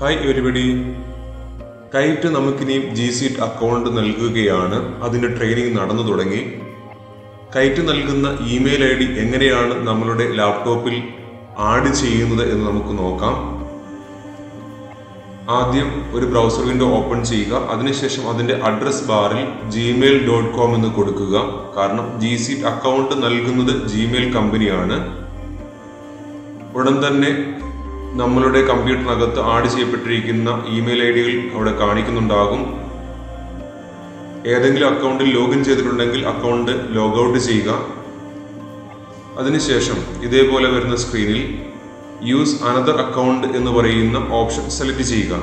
hi everybody KITE നമുക്കിനി G Suite account നൽകുകയാണ് അതിന്റെ ട്രെയിനിങ് നടന്നു തുടങ്ങി കൈറ്റ് നൽകുന്ന ഇമെയിൽ ഐ ഡി എങ്ങനെയാണ് നമ്മളുടെ ലാപ്ടോപ്പിൽ ആഡ് ചെയ്യുന്നത് എന്ന് നമുക്ക് നോക്കാം ആദ്യം ഒരു ബ്രൗസർ വിൻഡോ ഓപ്പൺ ചെയ്യുക അതിനുശേഷം അതിന്റെ അഡ്രസ് ബാറിൽ ജിമെയിൽ ഡോട്ട് കോം എന്ന് കൊടുക്കുക കാരണം ജി സീറ്റ് അക്കൗണ്ട് നൽകുന്നത് ജിമെയിൽ കമ്പനിയാണ് ഉടൻ തന്നെ നമ്മളുടെ കമ്പ്യൂട്ടറിനകത്ത് ആഡ് ചെയ്യപ്പെട്ടിരിക്കുന്ന ഇമെയിൽ ഐ ഡികൾ അവിടെ കാണിക്കുന്നുണ്ടാകും ഏതെങ്കിലും അക്കൗണ്ടിൽ ലോഗിൻ ചെയ്തിട്ടുണ്ടെങ്കിൽ അക്കൗണ്ട് ലോഗൌട്ട് ചെയ്യുക അതിനുശേഷം ഇതേപോലെ വരുന്ന സ്ക്രീനിൽ യൂസ് അനദർ അക്കൗണ്ട് എന്ന് പറയുന്ന ഓപ്ഷൻ സെലക്ട് ചെയ്യുക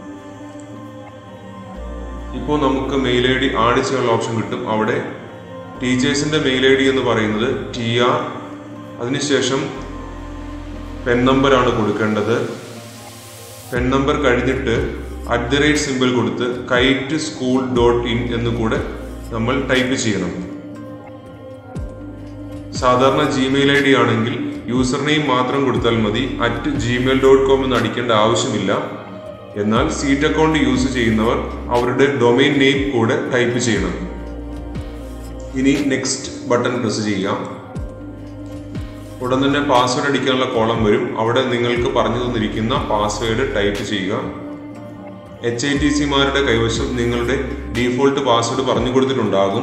ഇപ്പോൾ നമുക്ക് മെയിൽ ഐ ഡി ആഡ് ചെയ്യാനുള്ള ഓപ്ഷൻ കിട്ടും അവിടെ ടീച്ചേഴ്സിന്റെ മെയിൽ ഐ ഡി എന്ന് പറയുന്നത് ടി ആർ അതിനുശേഷം പെൻ നമ്പർ ആണ് കൊടുക്കേണ്ടത് പെൻ നമ്പർ കഴിഞ്ഞിട്ട് അറ്റ് ദി റേറ്റ് സിമ്പിൾ കൊടുത്ത് കൈറ്റ് സ്കൂൾ ഡോട്ട് ഇൻ എന്ന് കൂടെ നമ്മൾ ടൈപ്പ് ചെയ്യണം സാധാരണ ജിമെയിൽ ഐ ഡി ആണെങ്കിൽ യൂസർ നെയിം മാത്രം കൊടുത്താൽ മതി അറ്റ് ജിമെയിൽ ഡോട്ട് കോം എന്ന് അടിക്കേണ്ട ആവശ്യമില്ല എന്നാൽ സീറ്റ് അക്കൗണ്ട് യൂസ് ചെയ്യുന്നവർ അവരുടെ ഡൊമൈൻ നെയിം കൂടെ ടൈപ്പ് ചെയ്യണം ഇനി നെക്സ്റ്റ് ബട്ടൺ പ്രസ് ചെയ്യാം ഉടൻ തന്നെ പാസ്വേഡ് അടിക്കാനുള്ള കോളം വരും അവിടെ നിങ്ങൾക്ക് പറഞ്ഞു തന്നിരിക്കുന്ന പാസ്വേഡ് ടൈപ്പ് ചെയ്യുക എച്ച് ഐ ടി സിമാരുടെ കൈവശം നിങ്ങളുടെ ഡീഫോൾട്ട് പാസ്വേഡ് പറഞ്ഞു കൊടുത്തിട്ടുണ്ടാകും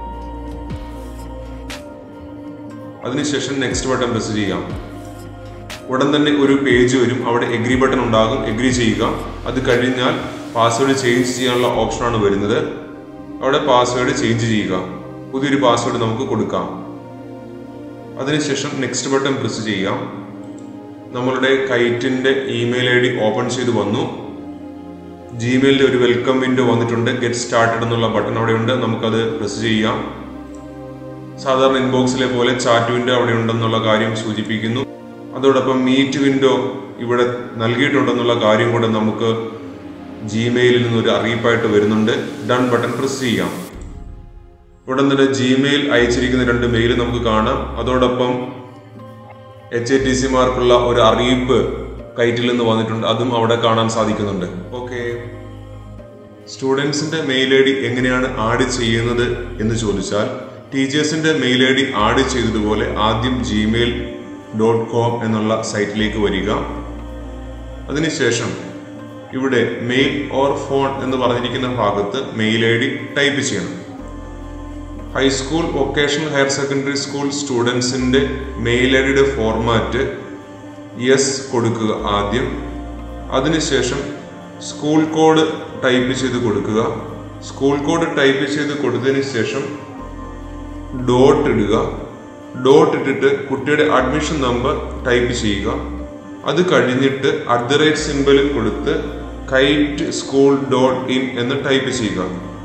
അതിനുശേഷം നെക്സ്റ്റ് ബട്ടൺ പ്രസ് ചെയ്യാം ഉടൻ തന്നെ ഒരു പേജ് വരും അവിടെ എഗ്രി ബട്ടൺ ഉണ്ടാകും എഗ്രി ചെയ്യുക അത് കഴിഞ്ഞാൽ പാസ്വേഡ് ചേഞ്ച് ചെയ്യാനുള്ള ഓപ്ഷനാണ് വരുന്നത് അവിടെ പാസ്വേഡ് ചേഞ്ച് ചെയ്യുക പുതിയൊരു പാസ്വേഡ് നമുക്ക് കൊടുക്കാം അതിനുശേഷം നെക്സ്റ്റ് ബട്ടൺ പ്രസ് ചെയ്യാം നമ്മളുടെ കൈറ്റിന്റെ ഇമെയിൽ ഐ ഡി ഓപ്പൺ ചെയ്ത് വന്നു ജിമെയിലിൽ ഒരു വെൽക്കം വിൻഡോ വന്നിട്ടുണ്ട് ഗെറ്റ് സ്റ്റാർട്ടഡ് എന്നുള്ള ബട്ടൺ അവിടെ ഉണ്ട് നമുക്കത് പ്രസ് ചെയ്യാം സാധാരണ ഇൻബോക്സിലെ പോലെ ചാറ്റ് വിൻഡോ അവിടെ ഉണ്ടെന്നുള്ള കാര്യം സൂചിപ്പിക്കുന്നു അതോടൊപ്പം മീറ്റ് വിൻഡോ ഇവിടെ നൽകിയിട്ടുണ്ടെന്നുള്ള കാര്യം കൂടെ നമുക്ക് ജിമെയിലിൽ നിന്ന് ഒരു അറിയിപ്പായിട്ട് വരുന്നുണ്ട് ഡൺ ബട്ടൺ പ്രസ് ചെയ്യാം ഉടൻ തന്നെ ജിമെയിൽ അയച്ചിരിക്കുന്ന രണ്ട് മെയിൽ നമുക്ക് കാണാം അതോടൊപ്പം എച്ച് എ ടി സിമാർക്കുള്ള ഒരു അറിയിപ്പ് കൈറ്റിൽ നിന്ന് വന്നിട്ടുണ്ട് അതും അവിടെ കാണാൻ സാധിക്കുന്നുണ്ട് ഓക്കെ സ്റ്റുഡൻസിന്റെ മെയിൽ ഐ ഡി എങ്ങനെയാണ് ആഡ് ചെയ്യുന്നത് എന്ന് ചോദിച്ചാൽ ടീച്ചേഴ്സിന്റെ മെയിൽ ഐ ഡി ആഡ് ചെയ്തതുപോലെ ആദ്യം ജിമെയിൽ ഡോട്ട് കോം എന്നുള്ള സൈറ്റിലേക്ക് വരിക അതിനുശേഷം ഇവിടെ മെയിൽ ഓർ ഫോൺ എന്ന് പറഞ്ഞിരിക്കുന്ന ഭാഗത്ത് മെയിൽ ഐ ഡി ടൈപ്പ് ചെയ്യണം high school vocational higher secondary school സ്റ്റുഡൻസിന്റെ മെയിൽ ഐ ഡിയുടെ ഫോർമാറ്റ് യെസ് കൊടുക്കുക ആദ്യം അതിനുശേഷം സ്കൂൾ കോഡ് ടൈപ്പ് ചെയ്ത് കൊടുക്കുക സ്കൂൾ കോഡ് ടൈപ്പ് ചെയ്ത് കൊടുത്തതിന് ശേഷം ഡോട്ട് ഇടുക ഡോട്ട് ഇട്ടിട്ട് കുട്ടിയുടെ അഡ്മിഷൻ നമ്പർ ടൈപ്പ് ചെയ്യുക അത് കഴിഞ്ഞിട്ട് അറ്റ് ദ റേറ്റ് സിമ്പിൾ കൊടുത്ത് കൈറ്റ് സ്കൂൾ ഡോട്ട് ഇൻ എന്ന് ടൈപ്പ് ചെയ്യുക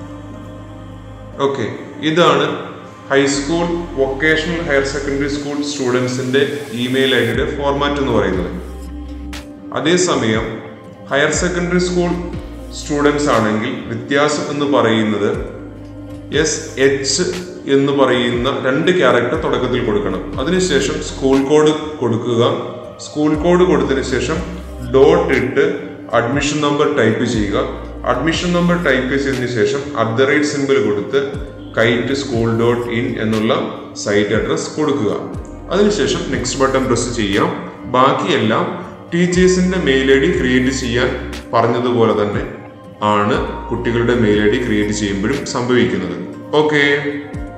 ഓക്കെ ഇതാണ് high school vocational higher secondary school സ്റ്റുഡൻസിന്റെ ഇമെയിൽ ഐ ഡിയുടെ ഫോർമാറ്റ് എന്ന് പറയുന്നത് അതേസമയം ഹയർ സെക്കൻഡറി സ്കൂൾ സ്റ്റുഡൻസ് ആണെങ്കിൽ വ്യത്യാസം എന്ന് പറയുന്നത് എസ് എച്ച് എന്ന് പറയുന്ന രണ്ട് ക്യാരക്ടർ തുടക്കത്തിൽ കൊടുക്കണം അതിനുശേഷം സ്കൂൾ കോഡ് കൊടുക്കുക സ്കൂൾ കോഡ് കൊടുത്തതിന് ശേഷം ഡോട്ട് ഇട്ട് അഡ്മിഷൻ നമ്പർ ടൈപ്പ് ചെയ്യുക അഡ്മിഷൻ നമ്പർ ടൈപ്പ് ചെയ്തതിന് ശേഷം അറ്റ് ദ റേറ്റ് സിമ്പിൾ കൊടുത്ത് കൈറ്റ് സ്കൂൾ ഡോട്ട് ഇൻ എന്നുള്ള സൈറ്റ് അഡ്രസ് കൊടുക്കുക അതിനുശേഷം നെക്സ്റ്റ് ബട്ടൺ പ്രസ് ചെയ്യാം ബാക്കിയെല്ലാം ടീച്ചേഴ്സിന്റെ മെയിൽ ഐ ഡി ക്രിയേറ്റ് ചെയ്യാൻ പറഞ്ഞതുപോലെ തന്നെ ആണ് കുട്ടികളുടെ മെയിൽ ഐ ഡി ക്രിയേറ്റ് ചെയ്യുമ്പോഴും സംഭവിക്കുന്നത് ഓക്കെ